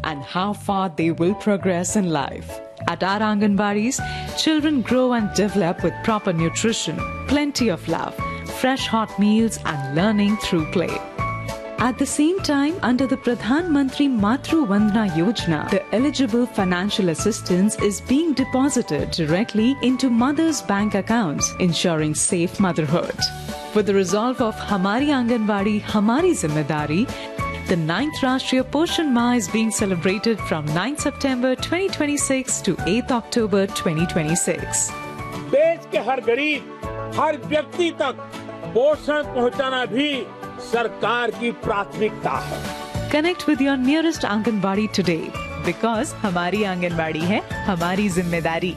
and how far they will progress in life. At our Anganwadis, children grow and develop with proper nutrition, plenty of love, fresh hot meals, and learning through play. At the same time, under the Pradhan Mantri Matru Vandana Yojana, the eligible financial assistance is being deposited directly into mothers' bank accounts, ensuring safe motherhood. With the resolve of Hamari Anganwadi, Hamari Zimmedari, the 9th Rashtriya Poshan Ma is being celebrated from 9 September 2026 to 8 October 2026. देश के हर गरीब हर व्यक्ति तक पोषण पहुंचाना भी सरकार की प्राथमिकता है Connect with your nearest Anganwadi today because हमारी आंगनबाड़ी है हमारी जिम्मेदारी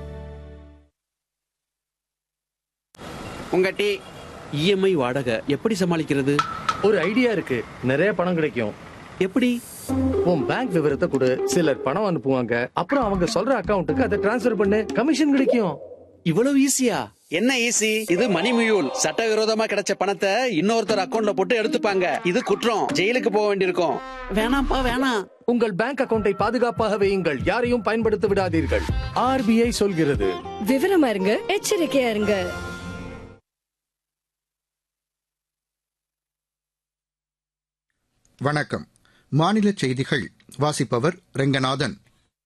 உங்க டீ இஎம்ஐ வாடகை எப்படி சமாளிக்கிறது ஒரு ஐடியா இருக்கு நிறைய பணம் கிடைக்கும் எப்படி உன் பேங்க் விவரத்தை கொடு சிலர் பணம் அனுப்புவாங்க அப்புறம் அவங்க சொல்ற அக்கவுண்ட்டுக்கு அதை டிரான்ஸ்ஃபர் பண்ணு கமிஷன் கிடைக்கும் இவ்வளவு ஈஸியா என்ன ஈஸி இது மணி மியூல் சட்டவிரோதமா கிடைச்ச பணத்தை இன்னொருத்தர் அக்கவுண்ட்ல போட்டு எடுத்துப்பாங்க இது குற்றம் ஜெயிலுக்கு போக வேண்டியிருக்கும் வேணாம்ப்பா வேணாம் உங்கள் பேங்க் அக்கவுண்டை பாதுகாப்பாக வையுங்கள் யாரையும் பயன்படுத்த விடாதீர்கள் ஆர்பிஐ சொல்கிறது விவரமா இருங்க எச்சரிக்கையா இருங்க வணக்கம் மாநில செய்திகள் வாசிப்பவர் ரெங்கநாதன்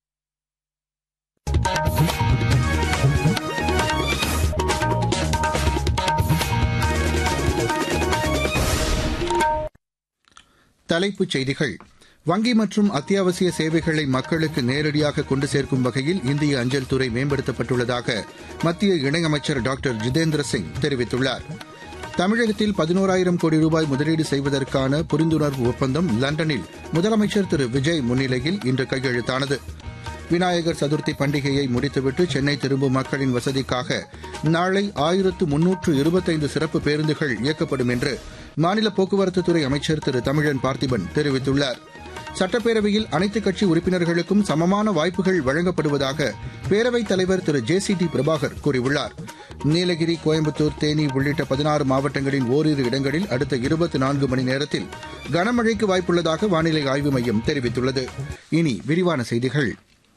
தலைப்புச் செய்திகள் வங்கி மற்றும் அத்தியாவசிய சேவைகளை மக்களுக்கு நேரடியாக கொண்டு சேர்க்கும் வகையில் இந்திய அஞ்சல் துறை மேம்படுத்தப்பட்டுள்ளதாக மத்திய இணையமைச்சர் டாக்டர் ஜிதேந்திர சிங் தெரிவித்துள்ளார் தமிழகத்தில் பதினோராயிரம் கோடி ரூபாய் முதலீடு செய்வதற்கான புரிந்துணர்வு ஒப்பந்தம் லண்டனில் முதலமைச்சர் திரு விஜய் முன்னிலையில் இன்று கையெழுத்தானது விநாயகர் சதுர்த்தி பண்டிகையை முடித்துவிட்டு சென்னை திரும்பும் மக்களின் வசதிக்காக நாளை ஆயிரத்து முன்னூற்று இருபத்தைந்து சிறப்பு பேருந்துகள் இயக்கப்படும் என்று மாநில போக்குவரத்துத்துறை அமைச்சர் திரு தமிழன் பார்த்திபன் தெரிவித்துள்ளார் சட்டப்பேரவையில் அனைத்துக் கட்சி உறுப்பினர்களுக்கும் சமமான வாய்ப்புகள் வழங்கப்படுவதாக பேரவைத் தலைவர் திரு ஜே சி டி பிரபாகர் கூறியுள்ளார் நீலகிரி கோயம்புத்தூர் தேனி உள்ளிட்ட பதினாறு மாவட்டங்களின் ஓரிரு இடங்களில் அடுத்த இருபத்தி நான்கு மணி நேரத்தில் கனமழைக்கு வாய்ப்புள்ளதாக வானிலை ஆய்வு மையம் தெரிவித்துள்ளது இனி விரிவான செய்திகள்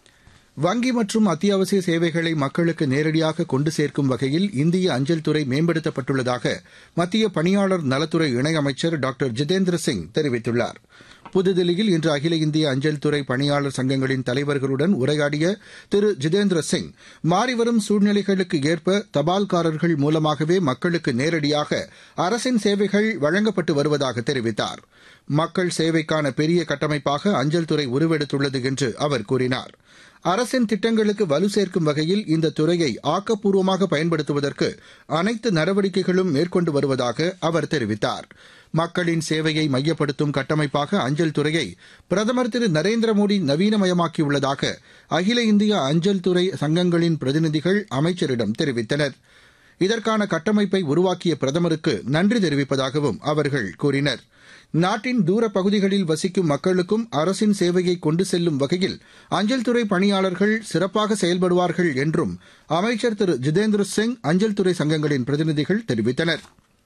வங்கி மற்றும் அத்தியாவசிய சேவைகளை மக்களுக்கு நேரடியாக கொண்டு சேர்க்கும் வகையில் இந்திய அஞ்சல் துறை மேம்படுத்தப்பட்டுள்ளதாக மத்திய பணியாளர் நலத்துறை இணையமைச்சர் டாக்டர் ஜிதேந்திர சிங் தெரிவித்துள்ளார் புதுதில்லியில் இன்று அகில இந்திய அஞ்சல் துறை பணியாளர் சங்கங்களின் தலைவர்களுடன் உரையாடிய திரு ஜிதேந்திர சிங் மாறிவரும் சூழ்நிலைகளுக்கு ஏற்ப தபால்காரர்கள் மூலமாகவே மக்களுக்கு நேரடியாக அரசின் சேவைகள் வழங்கப்பட்டு வருவதாக தெரிவித்தார் மக்கள் சேவைக்கான பெரிய கட்டமைப்பாக அஞ்சல் துறை உருவெடுத்துள்ளது என்று அவர் கூறினார் அரசின் திட்டங்களுக்கு வலு சேர்க்கும் வகையில் இந்த துறையை ஆக்கப்பூர்வமாக பயன்படுத்துவதற்கு அனைத்து நடவடிக்கைகளும் மேற்கொண்டு வருவதாக அவர் தெரிவித்தார் மக்களின் சேவையை மையப்படுத்தும் கட்டமைப்பாக அஞ்சல் துறையை பிரதமர் திரு நரேந்திர மோடி நவீனமயமாக்கியுள்ளதாக அகில இந்திய அஞ்சல் துறை சங்கங்களின் பிரதிநிதிகள் அமைச்சரிடம் தெரிவித்தனர் இதற்கான கட்டமைப்பை உருவாக்கிய பிரதமருக்கு நன்றி தெரிவிப்பதாகவும் அவர்கள் கூறினர் நாட்டின் தூர பகுதிகளில் வசிக்கும் மக்களுக்கும் அரசின் சேவையை கொண்டு செல்லும் வகையில் அஞ்சல் துறை பணியாளர்கள் சிறப்பாக செயல்படுவார்கள் என்றும் அமைச்சர் திரு ஜிதேந்திர சிங் அஞ்சல் துறை சங்கங்களின் பிரதிநிதிகள் தெரிவித்தனர்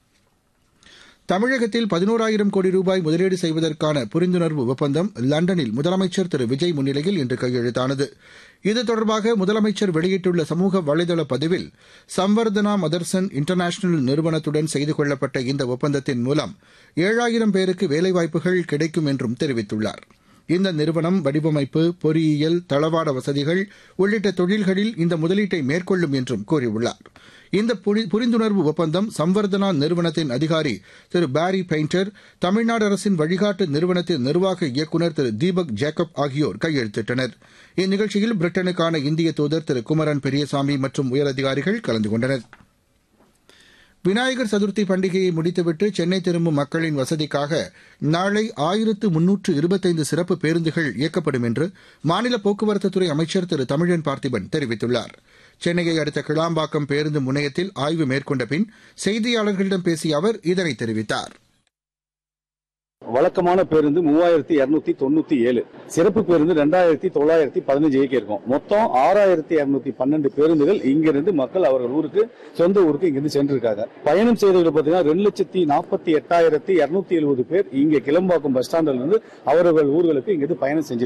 தமிழகத்தில் பதினோராயிரம் கோடி ரூபாய் முதலீடு செய்வதற்கான புரிந்துணர்வு ஒப்பந்தம் லண்டனில் முதலமைச்சர் திரு விஜய் முன்னிலையில் இன்று கையெழுத்தானது இது தொடர்பாக முதலமைச்சர் வெளியிட்டுள்ள சமூக வலைதள பதிவில் சம்வர்தனா மதர்சன் இன்டர்நேஷனல் நிறுவனத்துடன் செய்து கொள்ளப்பட்ட இந்த ஒப்பந்தத்தின் மூலம் ஏழாயிரம் பேருக்கு வேலைவாய்ப்புகள் கிடைக்கும் என்றும் தெரிவித்துள்ளார் இந்த நிறுவனம் வடிவமைப்பு பொறியியல் தளவாட வசதிகள் உள்ளிட்ட தொழில்களில் இந்த முதலீட்டை மேற்கொள்ளும் என்றும் கூறியுள்ளார் இந்த புரிந்துணர்வு ஒப்பந்தம் சம்வர்தனா நிறுவனத்தின் அதிகாரி திரு பாரி பெயிண்டர் தமிழ்நாடு அரசின் வழிகாட்டு நிறுவனத்தின் நிர்வாக இயக்குநர் திரு தீபக் ஜேக்கப் ஆகியோர் கையெழுத்திட்டனர் இந்நிகழ்ச்சியில் பிரிட்டனுக்கான இந்திய தூதர் திரு குமரன் பெரியசாமி மற்றும் உயரதிகாரிகள் கலந்து கொண்டனர் விநாயகர் சதுர்த்தி பண்டிகையை முடித்துவிட்டு சென்னை திரும்பும் மக்களின் வசதிக்காக நாளை ஆயிரத்து முன்னூற்று இருபத்தைந்து சிறப்பு பேருந்துகள் இயக்கப்படும் என்று மாநில போக்குவரத்துத்துறை அமைச்சர் திரு தமிழன் பார்த்திபன் தெரிவித்துள்ளார் சென்னையை அடுத்த கிளாம்பாக்கம் பேருந்து முனையத்தில் ஆய்வு மேற்கொண்ட பின் செய்தியாளர்களிடம் பேசிய அவர் இதனை தெரிவித்தார் வழக்கமான பேருந்து மூவாயிரத்தி இருநூத்தி தொண்ணூத்தி ஏழு சிறப்பு பேருந்து ரெண்டாயிரத்தி தொள்ளாயிரத்தி பதினஞ்சு இயக்கி இருக்கும் மொத்தம் ஆறாயிரத்தி இருநூத்தி பன்னெண்டு பேருந்துகள் இங்கிருந்து மக்கள் அவர்கள் ஊருக்கு சொந்த ஊருக்கு இங்கிருந்து சென்றிருக்காங்க பயணம் செய்தவர்கள் பாத்தீங்கன்னா ரெண்டு லட்சத்தி நாற்பத்தி எட்டாயிரத்தி இருநூத்தி எழுபது பேர் இங்க கிளம்பாக்கம் பஸ் ஸ்டாண்ட்ல இருந்து அவர்கள் ஊர்களுக்கு இங்கிருந்து பயணம் செஞ்சிருக்காங்க